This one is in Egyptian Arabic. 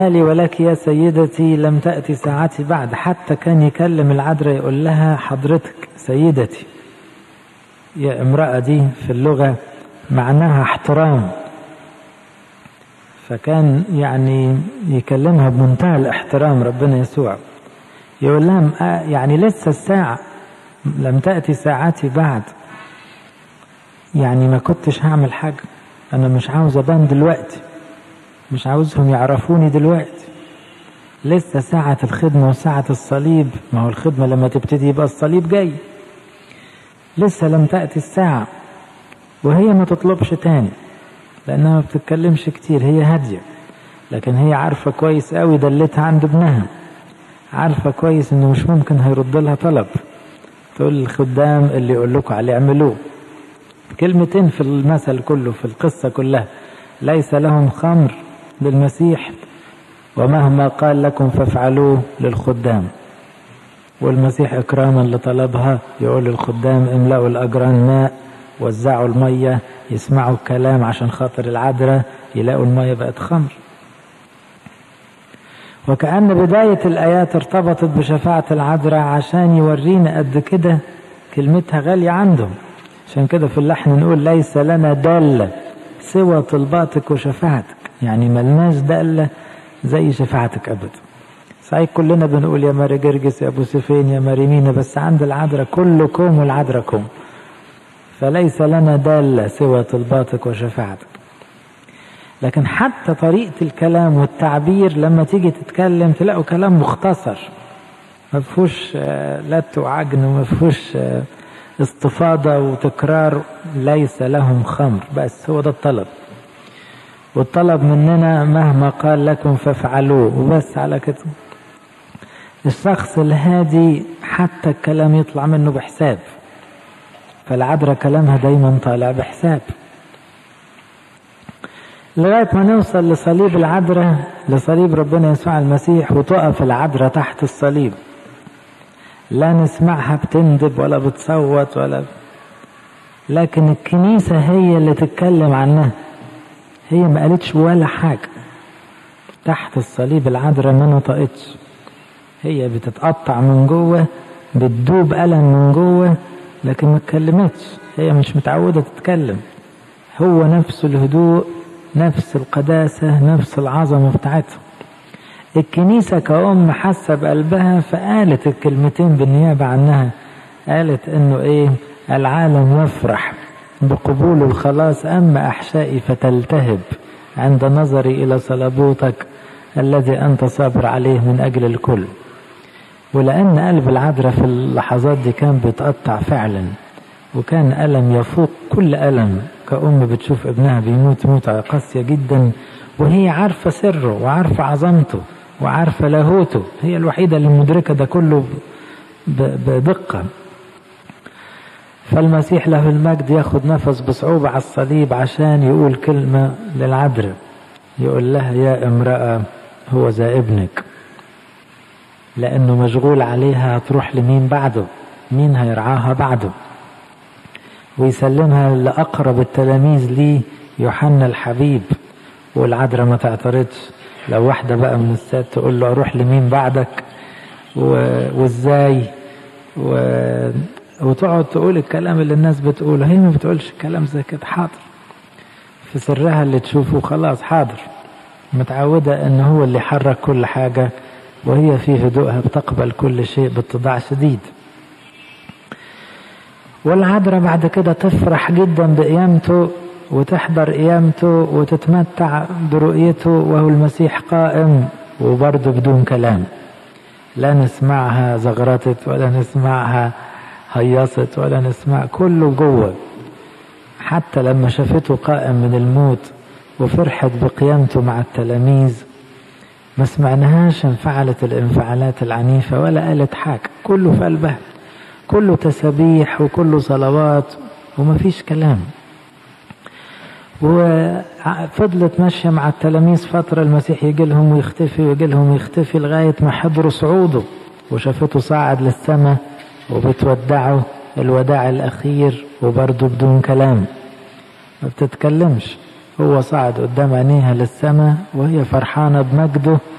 لي ولك يا سيدتي لم تأتي ساعتي بعد حتى كان يكلم العذراء يقول لها حضرتك سيدتي يا امرأة دي في اللغة معناها احترام فكان يعني يكلمها بمنتهى الاحترام ربنا يسوع يقول لها يعني لسه الساعة لم تأتي ساعتي بعد يعني ما كنتش هعمل حاجة أنا مش عاوز أبان دلوقتي مش عاوزهم يعرفوني دلوقتي لسه ساعة الخدمة وساعة الصليب ما هو الخدمة لما تبتدي يبقى الصليب جاي لسه لم تأتي الساعة وهي ما تطلبش تاني لأنها ما بتتكلمش كتير هي هادية لكن هي عارفة كويس قوي دلتها عند ابنها عارفة كويس انه مش ممكن هيرد لها طلب تقول للخدام اللي يقول لكم عليه اعملوه كلمتين في المثل كله في القصة كلها ليس لهم خمر للمسيح ومهما قال لكم فافعلوه للخدام والمسيح إكراما لطلبها يقول للخدام املأوا الأجران ماء وزعوا المية يسمعوا الكلام عشان خاطر العذراء يلاقوا المية بقت خمر وكأن بداية الآيات ارتبطت بشفاعة العذراء عشان يورينا قد كده كلمتها غالية عندهم عشان كده في اللحن نقول ليس لنا دالة سوى طلباتك وشفاعتك يعني ملناش دالة زي شفاعتك أبدا صحيح كلنا بنقول يا ماري جرجس يا أبو سفين يا ماري مينا بس عند العذراء كلكم والعذراكم فليس لنا دالة سوى طلباتك وشفاعتك لكن حتى طريقة الكلام والتعبير لما تيجي تتكلم تلاقوا كلام مختصر ما فيهوش لت وعجن وما فيهوش استفاضة وتكرار ليس لهم خمر بس هو ده الطلب والطلب مننا مهما قال لكم فافعلوه وبس على كده الشخص الهادي حتى الكلام يطلع منه بحساب فالعذراء كلامها دايما طالع بحساب لغاية ما نوصل لصليب العذراء لصليب ربنا يسوع المسيح وتقف العذراء تحت الصليب لا نسمعها بتندب ولا بتصوت ولا لكن الكنيسة هي اللي تتكلم عنها هي ما قالتش ولا حاجة تحت الصليب العذراء ما نطقتش هي بتتقطع من جوه بتدوب ألم من جوه لكن ما اتكلمتش هي مش متعودة تتكلم هو نفس الهدوء نفس القداسة نفس العظمة بتاعتها الكنيسة كأم حاسة بقلبها فقالت الكلمتين بالنيابة عنها قالت انه ايه العالم يفرح بقبول الخلاص اما احشائي فتلتهب عند نظري الى صلبوتك الذي انت صابر عليه من اجل الكل ولان قلب العذراء في اللحظات دي كان بيتقطع فعلا وكان ألم يفوق كل ألم كأم بتشوف ابنها بيموت موتة قاسية جدا وهي عارفة سره وعارفة عظمته وعارفة لاهوته هي الوحيدة اللي مدركة ده كله بدقة فالمسيح له المجد ياخد نفس بصعوبة على الصليب عشان يقول كلمة للعذراء يقول لها يا امرأة هو ذا ابنك لأنه مشغول عليها هتروح لمين بعده مين هيرعاها بعده ويسلمها لأقرب التلاميذ ليه يوحنا الحبيب والعذراء ما تعترضش لو واحدة بقى من الساد تقول له أروح لمين بعدك و... وإزاي و... وتقعد تقول الكلام اللي الناس بتقوله هي ما بتقولش كلام زي كده حاضر في سرها اللي تشوفه خلاص حاضر متعودة ان هو اللي يحرك كل حاجة وهي في هدوءها بتقبل كل شيء باتضاع شديد والعذراء بعد كده تفرح جدا بقيامته وتحضر قيامته وتتمتع برؤيته وهو المسيح قائم وبرضه بدون كلام لا نسمعها زغرتت ولا نسمعها هيصت ولا نسمع كله جوه حتى لما شافته قائم من الموت وفرحت بقيامته مع التلاميذ ما سمعناهاش انفعلت الانفعالات العنيفة ولا قالت حاجة كله في قلبها كله تسابيح وكله صلوات ومفيش كلام وفضلت ماشية مع التلاميذ فترة المسيح يجي لهم ويختفي ويجي لهم ويختفي لغاية ما حضروا صعوده وشافته صاعد للسماء وبتودعه الوداع الأخير وبرضه بدون كلام ما بتتكلمش هو صعد قدام عينيها للسماء وهي فرحانة بمجده